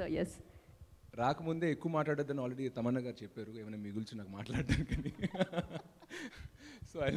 So yes రాకముందే ఎక్కువ మాట్లాడొద్దని already Tamannaah గారు చెప్పారు ఏమైనా మిగుల్చి నాకు మాట్లాడడానికి so I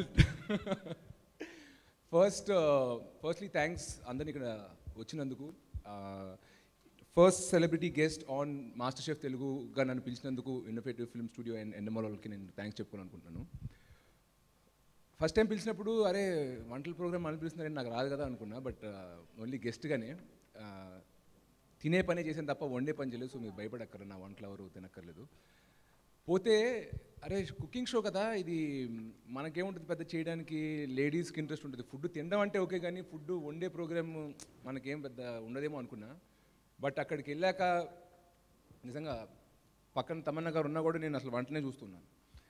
first firstly thanks అందరిని ఇక్కడ వచ్చినందుకు first celebrity guest on master chef తెలుగుగా నన్ను పిలిచినందుకు innovative film studio and Endemol వాళ్ళకి నేను థ్యాంక్స్ చెప్పుకోవాలనుకుంటున్నాను ఫస్ట్ టైం పిలిచినప్పుడు అరే వంటల ప్రోగ్రామ్ అని పిలుస్తున్నారని నాకు రాదు కదా అనుకున్నా బట్ ఓన్లీ గెస్ట్గానే తినే పనే చేసాను తప్ప వండే పని చేయలేదు సో మీరు భయపడక్కర్లేదు నా వంటలు ఎవరు తినక్కర్లేదు పోతే అరే కుకింగ్ షో కదా ఇది మనకేముంటుంది పెద్ద చేయడానికి లేడీస్కి ఇంట్రెస్ట్ ఉంటుంది ఫుడ్ తినడం అంటే ఓకే కానీ ఫుడ్ వండే ప్రోగ్రామ్ మనకేం పెద్ద ఉండదేమో అనుకున్నా బట్ అక్కడికి వెళ్ళాక నిజంగా పక్కన తమన్నా గారు ఉన్నా కూడా నేను అసలు వంటనే చూస్తున్నాను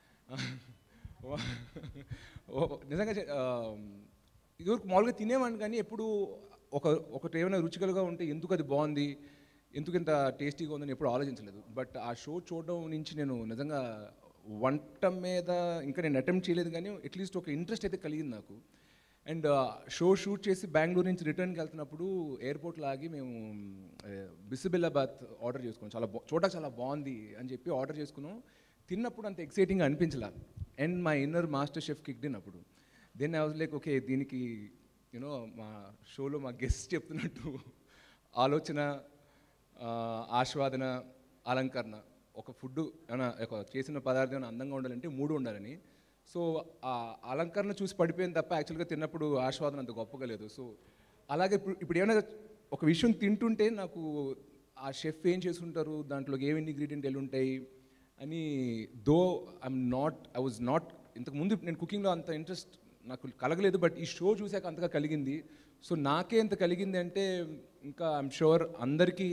ఓ, నిజంగా చె- ఆ, ఇదివరకు మామూలుగా తినేవాడిని కానీ ఎప్పుడు ఒక ఒకటి ఏమైనా రుచికలుగా ఉంటే ఎందుకు అది బాగుంది ఎందుకు ఇంత టేస్టీగా ఉందని ఎప్పుడు ఆలోచించలేదు బట్ ఆ షో చూడడం నుంచి నేను నిజంగా వంట మీద ఇంకా నేను అటెంప్ట్ చేయలేదు కానీ అట్లీస్ట్ ఒక ఇంట్రెస్ట్ అయితే కలిగింది నాకు అండ్ షో షూట్ చేసి బెంగళూరు నుంచి రిటర్న్కి వెళ్తున్నప్పుడు ఎయిర్పోర్ట్లో ఆగి మేము బిసిబిల్లాబాద్ ఆర్డర్ చేసుకున్నాం చాలా బా చూడడానికి చాలా బాగుంది అని చెప్పి ఆర్డర్ చేసుకున్నాం తిన్నప్పుడు అంత ఎక్సైటింగ్ అనిపించలా అండ్ మా inner master chef kick in అప్పుడు then I was like okay దీనికి యూనో మా షోలో మా గెస్ట్ చెప్తున్నట్టు ఆలోచన ఆ, ఆస్వాదన అలంకరణ ఒక ఫుడ్ ఏమైనా ఒక చేసిన పదార్థం ఏమైనా అందంగా ఉండాలంటే మూడు ఉండాలని సో ఆ అలంకరణ చూసి పడిపోయింది తప్ప యాక్చువల్గా తిన్నప్పుడు ఆస్వాదన అంత గొప్పగా లేదు సో అలాగే ఇప్పుడు ఇప్పుడు ఏమైనా ఒక విషయం తింటుంటే నాకు ఆ షెఫ్ ఏం చేసుంటారు దాంట్లో ఏమి ఇంగ్రీడియంట్ ఎల్లు ఉంటాయి అని though I'm not I was not ఇంతకు ముందు నేను కుకింగ్లో అంత ఇంట్రెస్ట్ నాకు కలగలేదు బట్ ఈ షో చూశాక అంతగా కలిగింది సో నాకే ఇంత కలిగింది అంటే ఇంకా ఐఎమ్ షూర్ అందరికీ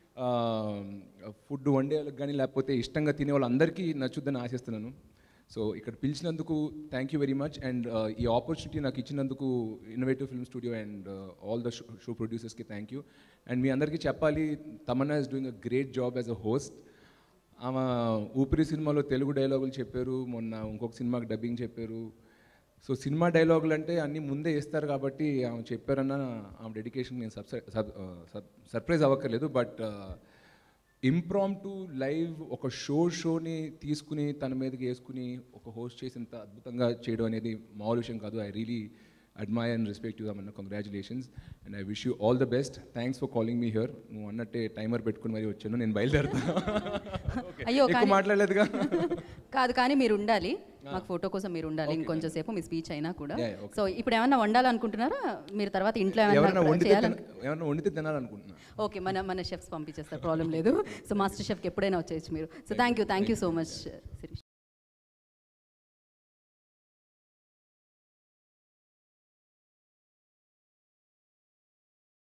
ఫుడ్ వండే వాళ్ళకి కానీ లేకపోతే ఇష్టంగా తినే వాళ్ళందరికీ నచ్చుద్దని ఆశిస్తున్నాను సో ఇక్కడ పిలిచినందుకు thank you very much and ఈ ఆపర్చునిటీ నాకు ఇచ్చినందుకు innovative film studio and all the show ప్రొడ్యూసర్స్కి థ్యాంక్ యూ అండ్ మీ అందరికీ చెప్పాలి Tamannaah is doing a great job as a host ఆమె ఊపిరి సినిమాలో తెలుగు డైలాగులు చెప్పారు మొన్న ఇంకొక సినిమాకి డబ్బింగ్ చెప్పారు సో సినిమా డైలాగులు అంటే అన్నీ ముందే ఇస్తారు కాబట్టి ఆమె చెప్పారన్న ఆమె డెడికేషన్ నేను సబ్ సర్ప్రైజ్ అవ్వక్కర్లేదు బట్ ఇంప్రామ్ టు లైవ్ ఒక షో షోని తీసుకుని తన మీదకి వేసుకుని ఒక హోస్ట్ చేసినంత అద్భుతంగా చేయడం అనేది మామూలు విషయం కాదు I really admire and respect you అన్న congratulations and I wish you all the best thanks for calling me here నువ్వు అన్నట్టే టైమర్ పెట్టుకుని మరి వచ్చాను నేను బయలుదేరుతాను అయ్యో ఎక్కువ కానీ మాట్లాడలేదుగా కాదు కానీ మీరు ఉండాలి మాకు ఫోటో కోసం మీరు ఉండాలి ఇంకొంచెం సేపు మీ స్పీచ్ అయినా కూడా Yeah, yeah, okay. సో ఇప్పుడు ఏమన్నా వండాలనుకుంటున్నారా మీరు తర్వాత ఇంట్లో ఎవరైనా ఏమన్నా వండితే చేయాలని తిన- ఎవరైనా వండితే తినాలనుకుంటున్నా ఓకే మన మన షెఫ్స్ పంపించేస్తారు ప్రాబ్లం లేదు సో మాస్టర్ షెఫ్కి ఎప్పుడైనా వచ్చేయచ్చు మీరు so thank you thank you so much Sirish